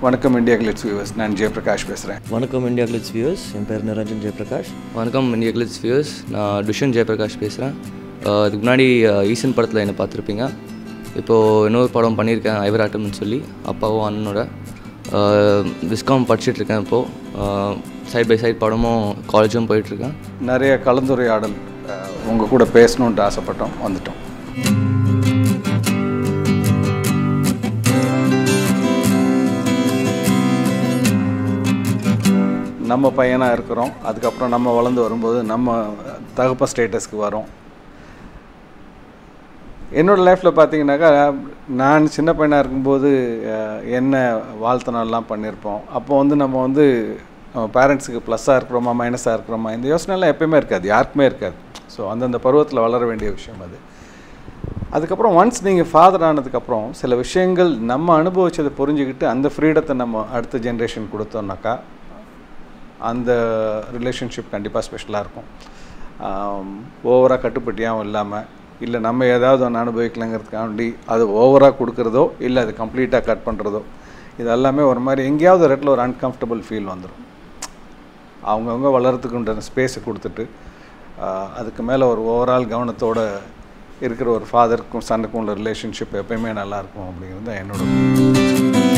வணக்கம் India glitz viewers நான் ஜெயபிரகாஷ் பேசுகிறேன் வணக்கம் இந்தியா கிளிட்ஸ் வியூவர்ஸ் என் பேர் நிரஞ்சன் ஜெயபிரகாஷ் வணக்கம் இந்தியா கிளிட்ஸ் வியூஸ் நான் துஷன் ஜெயபிரகாஷ் பேசுகிறேன் இதுக்கு முன்னாடி அஹ், ஈசன் படத்தில் என்னை பார்த்துருப்பீங்க இப்போது இன்னொரு படம் பண்ணியிருக்கேன் ஐவராட்டம்னு சொல்லி அப்பாவும் அண்ணனோட விஸ்காம் படிச்சுட்ருக்கேன் இப்போது சைட் பை சைட் படமும் காலேஜும் போயிட்டுருக்கேன் நிறைய கலந்துரையாடல் உங்கள் கூட பேசணுன்ட்டு ஆசைப்பட்டோம் வந்துட்டோம் நம்ம பையனாக இருக்கிறோம் அதுக்கப்புறம் நம்ம வளர்ந்து வரும்போது நம்ம தகப்ப ஸ்டேட்டஸ்க்கு வரோம் என்னோடய லைஃப்பில் பார்த்தீங்கன்னாக்கா நான் சின்ன பையனாக இருக்கும்போது அஹ், என்ன வாழ்த்தனெல்லாம் பண்ணியிருப்போம் அப்போ வந்து நம்ம வந்து பேரண்ட்ஸுக்கு ப்ளஸ்ஸாக இருக்கிறோமா மைனஸாக இருக்கிறோமா இந்த யோசனைலாம் எப்பயுமே இருக்காது யாருக்குமே இருக்காது ஸோ அந்தந்த பருவத்தில் வளர வேண்டிய விஷயம் அது அதுக்கப்புறம் ஒன்ஸ் நீங்கள் ஃபாதர் ஆனதுக்கப்புறம் சில விஷயங்கள் நம்ம அனுபவிச்சதை புரிஞ்சுக்கிட்டு அந்த ஃப்ரீடத்தை நம்ம அடுத்த ஜென்ரேஷன் கொடுத்தோம்னாக்கா அந்த ரிலேஷன்ஷிப் கண்டிப்பாக ஸ்பெஷலாக இருக்கும் ஓவராக கட்டுப்பட்டியாகவும் இல்லாமல் இல்லை நம்ம ஏதாவது ஒன்று அனுபவிக்கலைங்கிறதுக்காண்டி அது ஓவராக கொடுக்குறதோ இல்லை அது கம்ப்ளீட்டாக கட் பண்ணுறதோ இது எல்லாமே ஒரு மாதிரி எங்கேயாவது ஒரு இடத்துல ஒரு அன்கம்ஃபர்டபுள் ஃபீல் வந்துடும் அவங்கவுங்க வளர்கிறதுக்கு உண்டான ஸ்பேஸை கொடுத்துட்டு ஆஹ், அதுக்கு மேலே ஒரு ஓவரால் கவனத்தோட இருக்கிற ஒரு ஃபாதருக்கும் சனுக்கும் உள்ள ரிலேஷன்ஷிப் எப்பயுமே நல்லாயிருக்கும் அப்படிங்கிறது தான் என்னோட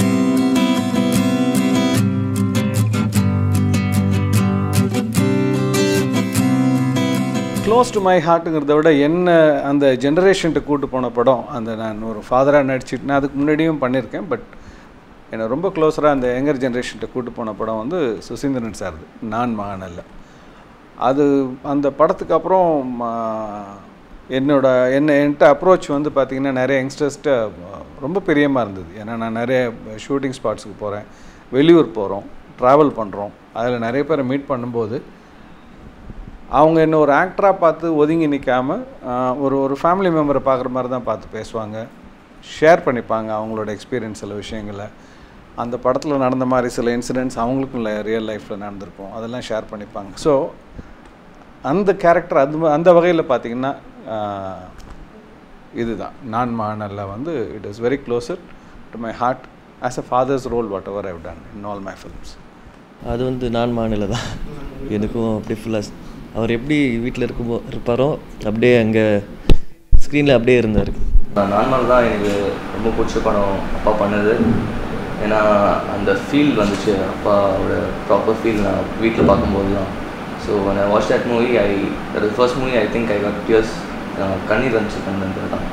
க்ளோஸ் டு மை ஹார்ட்டுங்கிறத விட என்ன அந்த ஜென்ரேஷன்ட்டு கூட்டு போன படம் அந்த நான் ஒரு ஃபாதராக நடிச்சிட்டு நான் அதுக்கு முன்னாடியும் பண்ணியிருக்கேன் பட் என்னை ரொம்ப க்ளோஸராக அந்த யங்கர் ஜென்ரேஷன்ட்டு கூட்டு போன படம் வந்து சுசீந்திரன் சார்து நான் மகானல்ல அது அந்த படத்துக்கு அப்புறம் ஆ, என்னோட என்ன என்கிட்ட அப்ரோச் வந்து பார்த்திங்கன்னா நிறைய யங்ஸ்டர்ஸ்கிட்ட ரொம்ப பிரியமாக இருந்தது ஏன்னா நான் நிறைய ஷூட்டிங் ஸ்பாட்ஸுக்கு போகிறேன் வெளியூர் போகிறோம் ட்ராவல் பண்ணுறோம் அதில் நிறைய பேரை மீட் பண்ணும்போது அவங்க என்ன ஒரு ஆக்டராக பார்த்து ஒதுங்கி நிற்காம ஒரு ஒரு ஃபேமிலி மெம்பரை பார்க்குற மாதிரி தான் பார்த்து பேசுவாங்க ஷேர் பண்ணிப்பாங்க அவங்களோட எக்ஸ்பீரியன்ஸ் சில விஷயங்களை அந்த படத்தில் நடந்த மாதிரி சில இன்சிடென்ட்ஸ் அவங்களுக்கும் ரியல் லைஃப்பில் நடந்திருக்கும் அதெல்லாம் ஷேர் பண்ணிப்பாங்க ஸோ அந்த கேரக்டர் அது அந்த வகையில் பார்த்தீங்கன்னா ஆஹ், இதுதான் நான் மானல்ல வந்து it is very closer to my heart as a father's role whatever I've done in all my films அது வந்து நான் மாநில தான் எனக்கும் அப்படியே ஃபுல்லாக அவர் எப்படி வீட்டில் இருக்கும்போ இருப்பாரோ அப்படியே அங்கே ஸ்க்ரீனில் அப்படியே இருந்தார் நார்மல் தான் எனக்கு ரொம்ப பிடிச்ச படம் அப்பா பண்ணது ஏன்னா அந்த ஃபீல் வந்துச்சு அப்பாவோட ப்ராப்பர் ஃபீல் நான் வீட்டில் பார்க்கும்போது தான் so when I watched that movie I that was the first movie I think I got tears ah கண்ணீர் வந்துச்சு கண்ணு தான்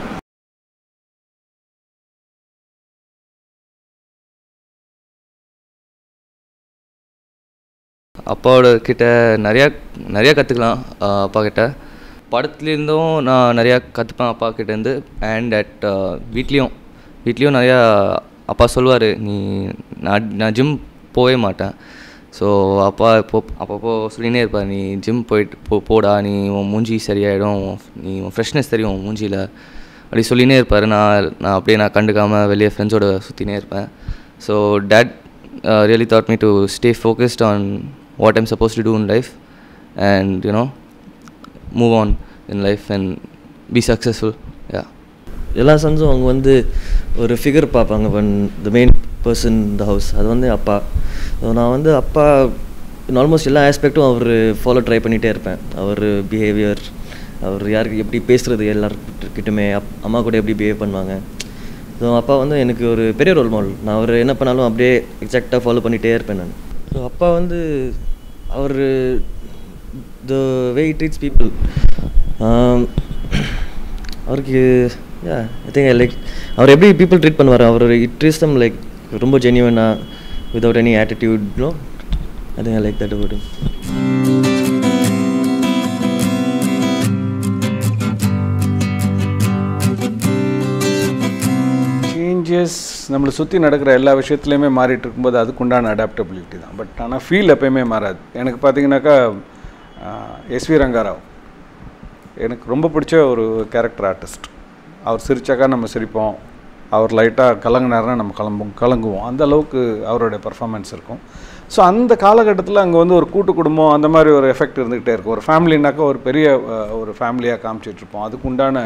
அப்பாவோட கிட்ட நிறையா நிறையா கற்றுக்கலாம் அப்பா கிட்ட படத்துலேருந்தும் நான் நிறையா கற்றுப்பேன் அப்பா கிட்டேருந்து அண்ட் அட் வீட்லேயும் வீட்லேயும் நிறையா அப்பா சொல்லுவார் நீ நான் நான் ஜிம் போகவே மாட்டேன் ஸோ அப்பா இப்போ அப்பப்போ சொல்லினே இருப்பார் நீ ஜிம் போயிட்டு போ போடா நீ உன் மூஞ்சி சரியாயிடும் நீ உன் ஃப்ரெஷ்னஸ் தெரியும் உன் மூஞ்சியில் அப்படி சொல்லினே இருப்பார் நான் நான் அப்படியே நான் கண்டுக்காமல் வெளியே ஃப்ரெண்ட்ஸோட சுற்றினே இருப்பேன் so dad really taught me to stay focused on what I'm supposed to do in life and you know move on in life and be successful yeah எல்லா சன்ஸும் அவங்க வந்து ஒரு ஃபிகர் பார்ப்பாங்க one the main person the house அது வந்து அப்பா so நான் வந்து அப்பா ஆல்மோஸ்ட் எல்லா ஆஸ்பெக்ட்டும் அவர் ஃபாலோ ட்ரை பண்ணிகிட்டே இருப்பேன் அவர் பிஹேவியர் அவர் யாருக்கு எப்படி பேசுகிறது எல்லாருக்கிட்டுமே அப் அம்மா கூட எப்படி பிஹேவ் பண்ணுவாங்க ஸோ அப்பா வந்து எனக்கு ஒரு பெரிய ரோல் மாடல் நான் அவர் என்ன பண்ணாலும் அப்படியே எக்ஸாக்டாக ஃபாலோ பண்ணிகிட்டே இருப்பேன் நான் ஸோ அப்பா வந்து அவர் த வே ட்ரீட்ஸ் பீப்புள் அவருக்கு யா ஐ திங்க் ஐ லைக் அவர் எப்படி பீப்புள் ட்ரீட் பண்ணுவார் அவர் இட் ட்ரீஸ் தம் லைக் ரொம்ப ஜென்யூனாக without any attitude no I think I like that about changes நம்மளை சுற்றி நடக்கிற எல்லா விஷயத்துலையுமே மாறிட்டு இருக்கும்போது அதுக்குண்டான அடாப்டபிலிட்டி தான் பட் ஆனால் ஃபீல் எப்பயுமே மாறாது எனக்கு பார்த்தீங்கன்னாக்கா எஸ்வி ரங்காராவ் எனக்கு ரொம்ப பிடிச்ச ஒரு கேரக்டர் ஆர்டிஸ்ட் அவர் சிரிச்சாக்கா நம்ம சிரிப்போம் அவர் லைட்டாக கலங்கினாருன்னா நம்ம கிளம்பும் கலங்குவோம் அந்த அளவுக்கு அவருடைய பர்ஃபார்மன்ஸ் இருக்கும் ஸோ அந்த காலகட்டத்தில் அங்கே வந்து ஒரு கூட்டு குடும்பம் அந்த மாதிரி ஒரு எஃபெக்ட் இருந்துகிட்டே இருக்கும் ஒரு ஃபேமிலினாக்கா ஒரு பெரிய அஹ், ஒரு ஃபேமிலியாக காமிச்சிட்ருப்போம் அதுக்கு உண்டான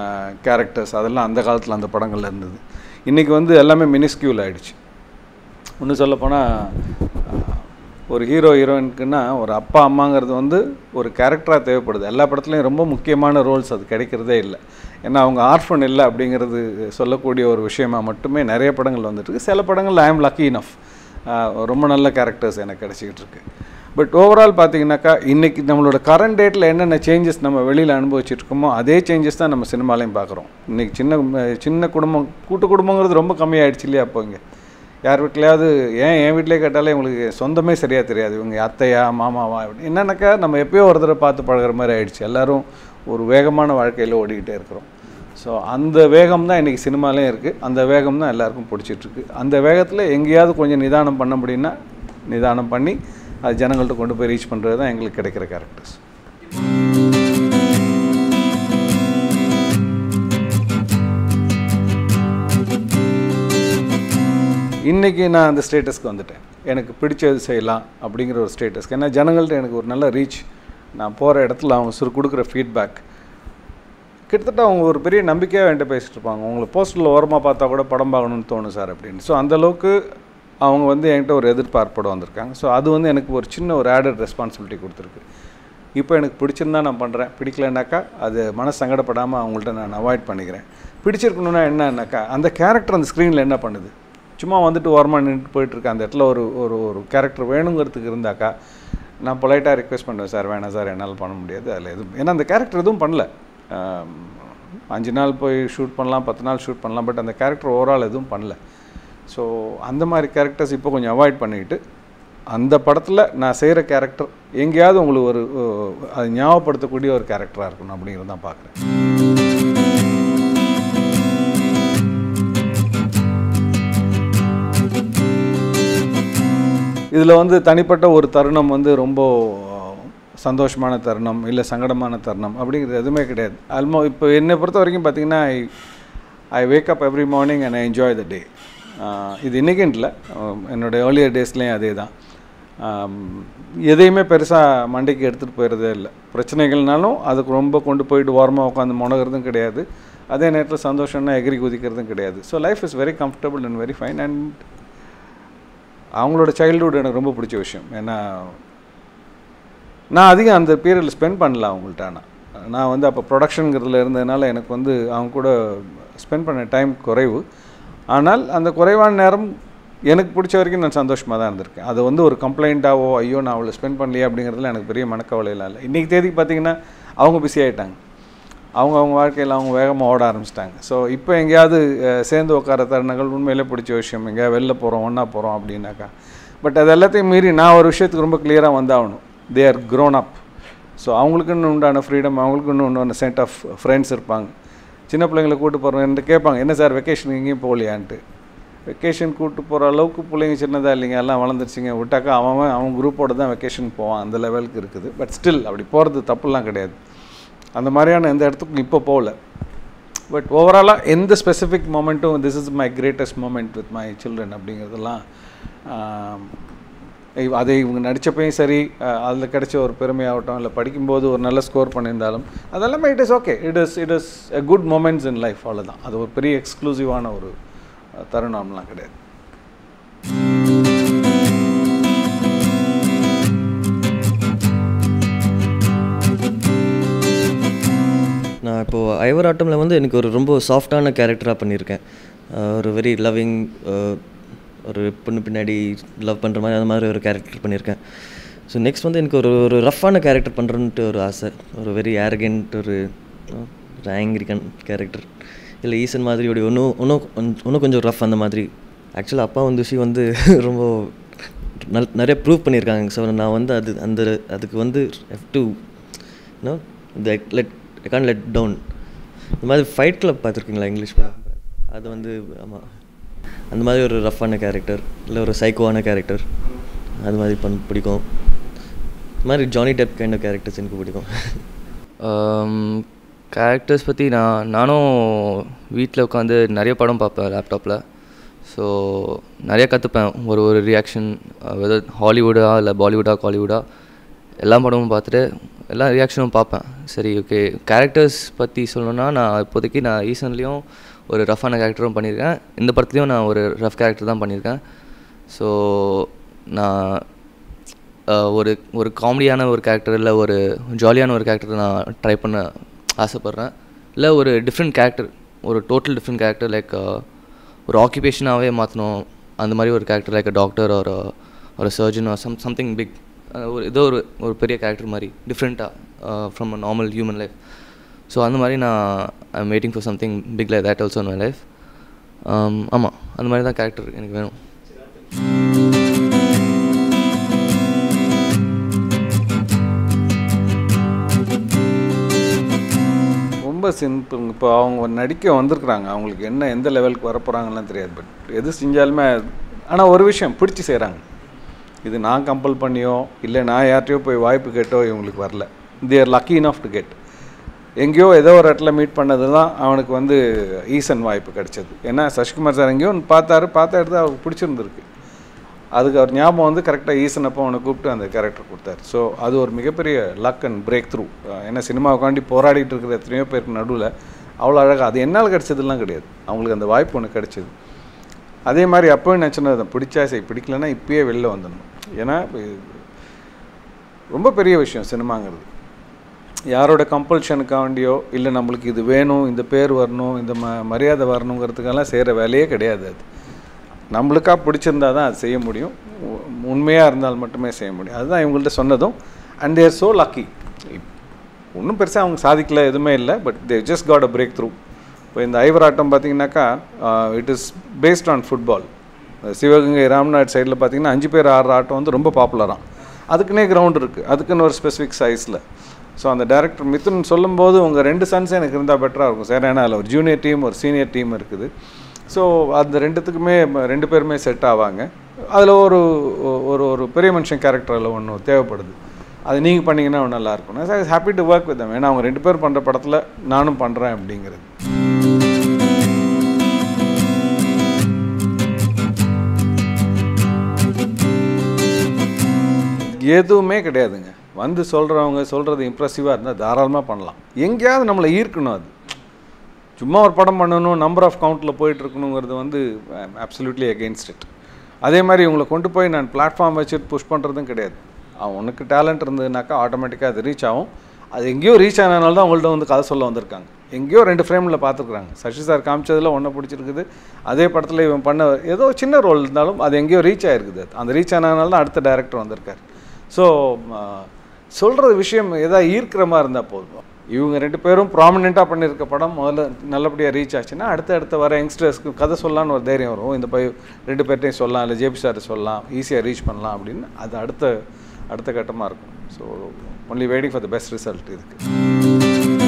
கேரக்டர்ஸ் அதெல்லாம் அந்த காலத்தில் அந்த படங்கள்ல இருந்தது இன்றைக்கி வந்து எல்லாமே மினிஸ்கியூல் ஆயிடுச்சு இன்னும் சொல்லப்போனால் ஒரு ஹீரோ ஹீரோயினுக்குன்னா ஒரு அப்பா அம்மாங்கிறது வந்து ஒரு கேரக்டராக தேவைப்படுது எல்லா படத்துலையும் ரொம்ப முக்கியமான ரோல்ஸ் அது கிடைக்கிறதே இல்லை ஏன்னா அவங்க ஆர்ஃபன் இல்லை அப்படிங்கிறது சொல்லக்கூடிய ஒரு விஷயமா மட்டுமே நிறைய படங்கள் வந்துட்டுருக்கு சில படங்கள் ஐ எம் லக்கி இனஃப் ரொம்ப நல்ல கேரக்டர்ஸ் எனக்கு கிடச்சிக்கிட்டு இருக்கு பட் ஓவரால் பார்த்தீங்கன்னாக்கா இன்றைக்கி நம்மளோட கரண்ட் டேட்டில் என்னென்ன சேஞ்சஸ் நம்ம வெளியில் அனுபவிச்சுட்டு இருக்கோமோ அதே சேஞ்சஸ் தான் நம்ம சினிமாலையும் பார்க்குறோம் இன்றைக்கி சின்ன சின்ன குடும்பம் கூட்டு குடும்பங்கிறது ரொம்ப கம்மியாயிடுச்சு இல்லையா அப்போ இங்கே யார் வீட்லையாவது ஏன் என் வீட்டிலே கேட்டாலே இவங்களுக்கு சொந்தமே சரியாக தெரியாது இவங்க அத்தையா மாமாவா அப்படி என்னன்னாக்கா நம்ம எப்பயோ ஒரு தடவை பார்த்து பழகுற மாதிரி ஆயிடுச்சு எல்லாரும் ஒரு வேகமான வாழ்க்கையில் ஓடிக்கிட்டே இருக்கிறோம் ஸோ அந்த வேகம் தான் இன்றைக்கி சினிமாலேயும் இருக்குது அந்த வேகம் தான் எல்லாருக்கும் பிடிச்சிட்ருக்கு அந்த வேகத்தில் எங்கேயாவது கொஞ்சம் நிதானம் பண்ண முடியும்னா நிதானம் பண்ணி அது ஜனங்கள்ட்ட கொண்டு போய் ரீச் பண்ணுறது தான் எங்களுக்கு கிடைக்கிற கேரக்டர்ஸ் இன்றைக்கி நான் அந்த ஸ்டேட்டஸ்க்கு வந்துட்டேன் எனக்கு பிடிச்சது செய்யலாம் அப்படிங்கிற ஒரு ஸ்டேட்டஸ்க்கு ஏன்னா ஜனங்கள்ட்ட எனக்கு ஒரு நல்ல ரீச் நான் போகிற இடத்துல அவங்க சுரு கொடுக்குற ஃபீட்பேக் கிட்டத்தட்ட அவங்க ஒரு பெரிய நம்பிக்கையாக என்கிட்ட பேசிட்டு இருப்பாங்க உங்களுக்கு போஸ்டரில் ஓரமாக பார்த்தா கூட படம் பார்க்கணும்னு தோணும் சார் அப்படின்னு ஸோ அந்தளவுக்கு அவங்க வந்து என்கிட்ட ஒரு எதிர்பார்ப்போடு வந்திருக்காங்க ஸோ அது வந்து எனக்கு ஒரு சின்ன ஒரு ஆடட் ரெஸ்பான்சிபிலிட்டி கொடுத்துருக்கு இப்போ எனக்கு பிடிச்சிருந்தா நான் பண்ணுறேன் பிடிக்கலனாக்கா அது மனசு சங்கடப்படாமல் அவங்கள்ட்ட நான் அவாய்ட் பண்ணிக்கிறேன் பிடிச்சிருக்கணுன்னா என்னன்னாக்கா அந்த கேரக்டர் அந்த ஸ்க்ரீனில் என்ன பண்ணுது சும்மா வந்துட்டு ஓரமாக நின்றுட்டு போயிட்டுருக்க அந்த இடத்துல ஒரு ஒரு ஒரு கேரக்டர் வேணுங்கிறதுக்கு இருந்தாக்கா நான் பொலைட்டாக ரிக்வெஸ்ட் பண்ணுவேன் சார் வேணாம் சார் என்னால் பண்ண முடியாது அதில் எதுவும் ஏன்னா அந்த கேரக்டர் எதுவும் பண்ணல ஆம், அஞ்சு நாள் போய் ஷூட் பண்ணலாம் பத்து நாள் ஷூட் பண்ணலாம் பட் அந்த கேரக்டர் ஓவரால் எதுவும் பண்ணல ஸோ அந்த மாதிரி கேரக்டர்ஸ் இப்போ கொஞ்சம் அவாய்ட் பண்ணிக்கிட்டு அந்த படத்தில் நான் செய்கிற கேரக்டர் எங்கேயாவது உங்களுக்கு ஒரு அஹ், அது ஞாபகப்படுத்தக்கூடிய ஒரு கேரக்டராக இருக்கணும் அப்படிங்கிறது தான் பார்க்குறேன் இதில் வந்து தனிப்பட்ட ஒரு தருணம் வந்து ரொம்ப சந்தோஷமான தருணம் இல்லை சங்கடமான தருணம் அப்படிங்கிறது எதுவுமே கிடையாது ஆல்மோ இப்போ என்னை பொறுத்த வரைக்கும் பார்த்தீங்கன்னா I I wake up every morning and I enjoy the day இது இன்றைக்கின்னு இல்லை என்னோடய ஏர்லியர் டேஸ்லேயும் அதே தான் ஆம், எதையுமே பெருசாக மண்டைக்கு எடுத்துகிட்டு போயிடுறதே இல்லை பிரச்சனைகள்னாலும் அதுக்கு ரொம்ப கொண்டு போயிட்டு ஓரமாக உட்காந்து முனகிறதும் கிடையாது அதே நேரத்தில் சந்தோஷம்னா எகிரி குதிக்கிறதும் கிடையாது so life is very comfortable and very fine and அவங்களோட சைல்டுஹுட் எனக்கு ரொம்ப பிடிச்ச விஷயம் ஏன்னா நான் அதிகம் அந்த பீரியடில் ஸ்பெண்ட் பண்ணல அவங்கள்ட்ட ஆனால் நான் வந்து அப்போ ப்ரொடக்ஷனுங்கிறதுல இருந்ததுனால எனக்கு வந்து அவங்க கூட ஸ்பெண்ட் பண்ண டைம் குறைவு ஆனால் அந்த குறைவான நேரம் எனக்கு பிடிச்ச வரைக்கும் நான் சந்தோஷமாக தான் இருந்திருக்கேன் அது வந்து ஒரு கம்ப்ளைண்ட்டாவோ ஐயோ நான் அவளை ஸ்பெண்ட் பண்ணலையே அப்படிங்கிறதுல எனக்கு பெரிய மனக்கவலையெல்லாம் இல்லை இன்றைக்கி தேதிக்கு பார்த்தீங்கன்னா அவங்க பிஸி ஆகிட்டாங்க அவங்க அவங்க வாழ்க்கையில் அவங்க வேகமாக ஓட ஆரம்பிச்சிட்டாங்க ஸோ இப்போ எங்கேயாவது அஹ், சேர்ந்து உட்கார தருணங்கள் உண்மையிலே பிடிச்ச விஷயம் எங்கேயா வெளில போகிறோம் ஒன்றா போகிறோம் அப்படின்னாக்கா பட் அது எல்லாத்தையும் மீறி நான் ஒரு விஷயத்துக்கு ரொம்ப கிளியராக வந்தாகணும் they are grown up so அவங்களுக்குன்னு உண்டான ஃப்ரீடம் அவங்களுக்குன்னு உண்டான செட் ஆஃப் ஃப்ரெண்ட்ஸ் இருப்பாங்க சின்ன பிள்ளைங்களை கூட்டு போகிறோம் கேட்பாங்க என்ன சார் வெக்கேஷன் எங்கேயும் போகலையான்ட்டு வெக்கேஷன் கூட்டு போகிற அளவுக்கு பிள்ளைங்க சின்னதாக இல்லைங்க எல்லாம் வளர்ந்துருச்சுங்க விட்டாக்கா அவன் அவன் அவன் குரூப்போட தான் வெக்கேஷன் போவான் அந்த லெவலுக்கு இருக்குது பட் ஸ்டில் அப்படி போகிறது தப்புலாம் கிடையாது அந்த மாதிரியான எந்த இடத்துக்கும் இப்போ போகல பட் ஓவராலாக எந்த ஸ்பெசிஃபிக் மூமெண்ட்டும் this is my greatest moment with my children அப்படிங்கிறதெல்லாம் ஆம், இவ்- அதை இவங்க நடித்தப்பையும் சரி அதில் கிடைச்ச ஒரு பெருமையாகட்டும் இல்லை படிக்கும்போது ஒரு நல்ல ஸ்கோர் பண்ணியிருந்தாலும் அதெல்லாமே it is okay it is it is a good moments in life அவ்வளோதான் அது ஒரு பெரிய எக்ஸ்க்ளூசிவான ஒரு அஹ், தருணம்லாம் கிடையாது நான் இப்போது ஐவர் ஆட்டமில் வந்து எனக்கு ஒரு ரொம்ப சாஃப்டான கேரக்டராக பண்ணியிருக்கேன் அஹ் ஒரு வெரி லவ்விங் ஒரு பொண்ணு பின்னாடி லவ் பண்ணுற மாதிரி அந்த மாதிரி ஒரு கேரக்டர் பண்ணியிருக்கேன் ஸோ நெக்ஸ்ட் வந்து எனக்கு ஒரு ஒரு ரஃப்பான கேரக்டர் பண்ணுறன்ட்டு ஒரு ஆசை ஒரு வெரி ஏரகென்ட் ஒரு ஒரு ஆங்கிரி கன் கேரக்டர் இல்லை ஈசன் மாதிரி ஒரு இன்னும் இன்னும் கொஞ்சம் இன்னும் கொஞ்சம் ரஃப் அந்த மாதிரி ஆக்சுவலாக அப்பா வந்து விஷயம் வந்து ரொம்ப நல் நிறைய ப்ரூவ் பண்ணியிருக்காங்க ஸோ நான் வந்து அது அந்த அதுக்கு வந்து ஹெவ் டு நோ இந்த let I can't let down இந்த மாதிரி ஃபைட் கிளப் பார்த்துருக்கீங்களா இங்கிலீஷ் படம் அது வந்து ஆமாம் அந்த மாதிரி ஒரு ரஃப்பான கேரக்டர் இல்லை ஒரு சைக்கோவான கேரக்டர் அது மாதிரி பண் பிடிக்கும் இந்த மாதிரி Johnny Depp kind of characters எனக்கு பிடிக்கும் கேரக்டர்ஸ் பற்றி நான் நானும் வீட்டில் உட்காந்து நிறைய படம் பார்ப்பேன் லேப்டாப்பில் ஸோ நிறைய கற்றுப்பேன் ஒரு ஒரு ரியாக்ஷன் வெதர் ஹாலிவுட்டா இல்லை பாலிவுட்டா காலிவுட்டா எல்லா படமும் பார்த்துட்டு எல்லா ரியாக்ஷனும் பார்ப்பேன் சரி ஓகே கேரக்டர்ஸ் பற்றி சொல்லணும்னா நான் இப்போதைக்கு நான் ஈசன்லேயும் ஒரு ரஃப்பான கேரக்டரும் பண்ணியிருக்கேன் இந்த படத்துலையும் நான் ஒரு ரஃப் கேரக்டர் தான் பண்ணியிருக்கேன் ஸோ நான் ஆஹ், ஒரு ஒரு காமெடியான ஒரு கேரக்டர் இல்லை ஒரு ஜாலியான ஒரு கேரக்டர் நான் ட்ரை பண்ண ஆசைப்பட்றேன் இல்லை ஒரு டிஃப்ரெண்ட் கேரக்டர் ஒரு டோட்டல் டிஃப்ரெண்ட் கேரக்டர் லைக் ஒரு ஆக்குபேஷனாகவே மாற்றணும் அந்த மாதிரி ஒரு கேரக்டர் லைக் டாக்டர் ஒரு ஒரு சர்ஜன் சம் சம்திங் பிக் ஒரு ஏதோ ஒரு ஒரு பெரிய கேரக்டர் மாதிரி டிஃப்ரெண்ட்டாக from a normal human life so அந்த மாதிரி நான் I am waiting for something big like that also in my life ஆமாம் அந்த மாதிரி தான் கேரக்டர் எனக்கு வேணும் ரொம்ப சிம்பிள் இப்போ அவங்க நடிக்க வந்திருக்கிறாங்க அவங்களுக்கு என்ன எந்த லெவலுக்கு வரப்போகிறாங்கலாம் தெரியாது பட் எது செஞ்சாலுமே ஆனால் ஒரு விஷயம் பிடிச்சி செய்கிறாங்க இது நான் கம்பல் பண்ணியோ இல்லை நான் யார்கிட்டயோ போய் வாய்ப்பு கேட்டோ இவங்களுக்கு வரல they're lucky enough to get எங்கேயோ ஏதோ ஒரு இடத்துல மீட் பண்ணது தான் அவனுக்கு வந்து ஈசன் வாய்ப்பு கிடைச்சது ஏன்னா சசிகுமார் சார் எங்கேயோ ஒன்று பார்த்தாரு பார்த்த இடத்துல அவருக்கு பிடிச்சிருந்துருக்கு அதுக்கு அவர் ஞாபகம் வந்து கரெக்டாக ஈசன் அப்போ அவனை கூப்பிட்டு அந்த கேரக்டர் கொடுத்தாரு ஸோ அது ஒரு மிகப்பெரிய லக் அண்ட் பிரேக் த்ரூ ஏன்னா சினிமாவுக்காண்டி போராடிட்டு இருக்கிற எத்தனையோ பேருக்கு நடுவில் அவ்வளோ அழகாக அது என்னால் கிடைச்சதுலாம் கிடையாது அவங்களுக்கு அந்த வாய்ப்பு ஒன்று கிடைச்சது அதே மாதிரி அப்போயும் நான் சொன்னது தான், பிடிச்சா சரி பிடிக்கலன்னா இப்பயே வெளில வந்துடணும் ஏன்னா இப்ப இது ரொம்ப பெரிய விஷயம் சினிமாங்கிறது யாரோட கம்பல்ஷனுக்காண்டியோ இல்லை நம்மளுக்கு இது வேணும் இந்த பேர் வரணும் இந்த ம மரியாதை வரணுங்கிறதுக்கெல்லாம் செய்கிற வேலையே கிடையாது அது நம்மளுக்கா பிடிச்சிருந்தா தான் அது செய்ய முடியும் உண்மையாக இருந்தால் மட்டுமே செய்ய முடியும் அதுதான் இவங்கள்ட்ட சொன்னதும் அண்ட் தேர் ஸோ லக்கி ஒன்றும் பெருசாக அவங்க சாதிக்கல எதுவுமே இல்லை but they just got a breakthrough இப்போ இந்த ஐவராட்டம் பார்த்தீங்கன்னாக்கா it is based on football Sivaganga Ramnad சைடில் பார்த்தீங்கன்னா அஞ்சு பேர் ஆடுற ஆட்டம் வந்து ரொம்ப பாப்புலராக அதுக்குன்னே கிரவுண்ட் இருக்குது அதுக்குன்னு ஒரு ஸ்பெசிஃபிக் சைஸில் ஸோ அந்த டேரக்டர் மிதுன் சொல்லும்போது உங்கள் ரெண்டு சன்ஸ் எனக்கு இருந்தால் பெட்டராக இருக்கும் சார் ஏன்னா அதில் ஒரு ஜூனியர் டீம் ஒரு சீனியர் டீம் இருக்குது ஸோ அந்த ரெண்டுத்துக்குமே ம- ரெண்டு பேருமே செட் ஆவாங்க அதில் ஒரு ஒரு ஒரு பெரிய மனுஷன் கேரக்டர் அதில் ஒன்று தேவைப்படுது அது நீங்கள் பண்ணீங்கன்னா நல்லா இருக்கும் sir happy to work with them ஏன்னா அவங்க ரெண்டு பேரும் பண்ணுற படத்தில் நானும் பண்ணுறேன் அப்படிங்கிறது எதுவுமே கிடையாதுங்க வந்து சொல்கிறவங்க சொல்கிறது இம்ப்ரெசிவாக இருந்தால் தாராளமாக பண்ணலாம் எங்கேயாவது நம்மளை ஈர்க்கணும் அது சும்மா ஒரு படம் பண்ணணும் நம்பர் ஆஃப் கவுண்ட்டில் போயிட்டு இருக்கணுங்கிறது வந்து அப்சல்யூட்லி அகெயின்ஸ்ட் இட் அதே மாதிரி இவங்களை கொண்டு போய் நான் பிளாட்ஃபார்ம் வச்சுட்டு புஷ் பண்ணுறதும் கிடையாது அவன் உனக்கு டேலண்ட் இருந்ததுனாக்கா ஆட்டோமேட்டிக்காக அது ரீச் ஆகும் அது எங்கேயோ ரீச் ஆனதுனால தான் அவங்கள்ட்ட வந்து கதை சொல்ல வந்திருக்காங்க எங்கேயோ ரெண்டு ஃப்ரேமில் பார்த்துருக்குறாங்க சசி சார் காமிச்சதில் ஒன்றை பிடிச்சிருக்குது அதே படத்தில் இவன் பண்ண ஏதோ சின்ன ரோல் இருந்தாலும் அது எங்கேயோ ரீச் ஆகிருக்குது அந்த ரீச் ஆனதுனால தான் அடுத்த டேரக்டர் வந்திருக்கார் ஸோ சொல்கிறது விஷயம் எதாவது ஈர்க்கிற மாதிரி இருந்தால் போதும் இவங்க ரெண்டு பேரும் ப்ராமினெண்ட்டாக பண்ணியிருக்க படம் முதல்ல நல்லபடியாக ரீச் ஆச்சுன்னா அடுத்த அடுத்த வர யங்ஸ்டர்ஸ்க்கு கதை சொல்லலாம்னு ஒரு தைரியம் வரும் இந்த பை ரெண்டு பேர்ட்டையும் சொல்லலாம் இல்லை ஜேபி சார் சொல்லலாம் ஈஸியாக ரீச் பண்ணலாம் அப்படின்னு அது அடுத்த அடுத்த கட்டமாக இருக்கும் so only waiting for the best result இதுக்கு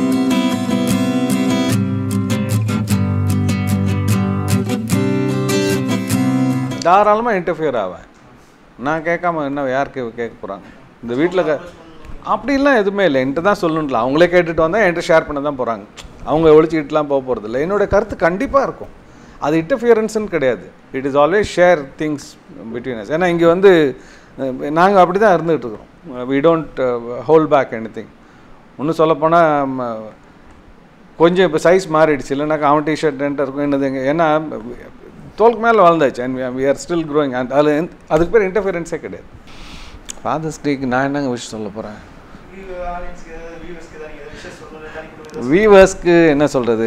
தாராளமாக இன்டர்ஃபியர் ஆவேன் நான் கேட்காம என்ன யாருக்கு கேட்க போகிறாங்க இந்த வீட்டில் க அப்படிலாம் எதுவுமே இல்லை என்கிட்ட தான் சொல்லணும்ல அவங்களே கேட்டுட்டு வந்தால் என்கிட்ட ஷேர் பண்ண தான் போகிறாங்க அவங்க ஒழிச்சிக்கிட்டுலாம் போக போகிறது இல்லை என்னோட கருத்து கண்டிப்பாக இருக்கும் அது இன்டர்ஃபியரன்ஸ்னு கிடையாது it is always share things between us ஏன்னா இங்கே வந்து நாங்கள் அப்படி தான் இருந்துகிட்டு இருக்கிறோம் we don't hold back anything இன்னும் சொல்லப்போனால் கொஞ்சம் இப்போ சைஸ் மாறிடுச்சு இல்லைனாக்கா அவன் டிஷர்ட் என்கிட்ட இருக்கும் என்னது எங்க ஏன்னா தோலுக்கு மேலே வளர்ந்தாச்சு and we are still growing and அதில் எந்த- அதுக்கு பேர் இன்டர்ஃபியரன்ஸே கிடையாது ஃபாதர்ஸ் டேக்கு நான் என்னங்க விஷயம் சொல்ல போகிறேன் வீவர்ஸ்க்கு என்ன சொல்கிறது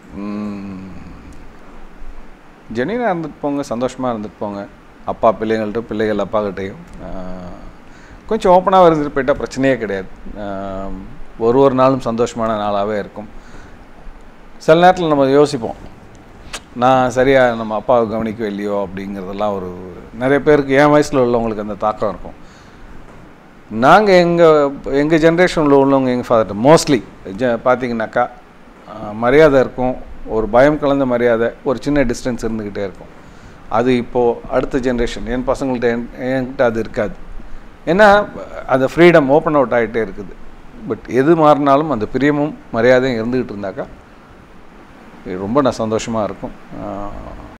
ஜெனினாக இருந்துட்டு போங்க சந்தோஷமாக இருந்துட்டு போங்க அப்பா பிள்ளைங்கள்ட்ட பிள்ளைகள் அப்பாக்கிட்டையும் கொஞ்சம் ஓப்பனாக இருந்துட்டு போயிட்டால் பிரச்சனையே கிடையாது ஆஹ் ஒரு ஒரு நாளும் சந்தோஷமான நாளாகவே இருக்கும் சில நேரத்தில் நம்ம யோசிப்போம் நான் சரியாக நம்ம அப்பாவை கவனிக்கவே இல்லையோ அப்படிங்கிறதெல்லாம் ஒரு நிறைய பேருக்கு என் வயசில் உள்ளவங்களுக்கு அந்த தாக்கம் இருக்கும் நாங்கள் எங்கள் எங்கள் ஜென்ரேஷனில் உள்ளவங்க எங்கள் ஃபாதர்கிட்ட மோஸ்ட்லி ஜ பார்த்தீங்கன்னாக்கா ஆஹ், மரியாதை இருக்கும் ஒரு பயம் கலந்த மரியாதை ஒரு சின்ன டிஸ்டன்ஸ் இருந்துக்கிட்டே இருக்கும் அது இப்போது அடுத்த ஜென்ரேஷன் என் பசங்கள்ட்ட என் என்கிட்ட அது இருக்காது ஏன்னா அந்த ஃப்ரீடம் ஓப்பன் அவுட் ஆகிட்டே இருக்குது பட் எது மாறினாலும் அந்த பிரியமும் மரியாதையும் இருந்துக்கிட்டு இருந்தாக்கா இது ரொம்ப நான் சந்தோஷமாக இருக்கும் ஆஹ்,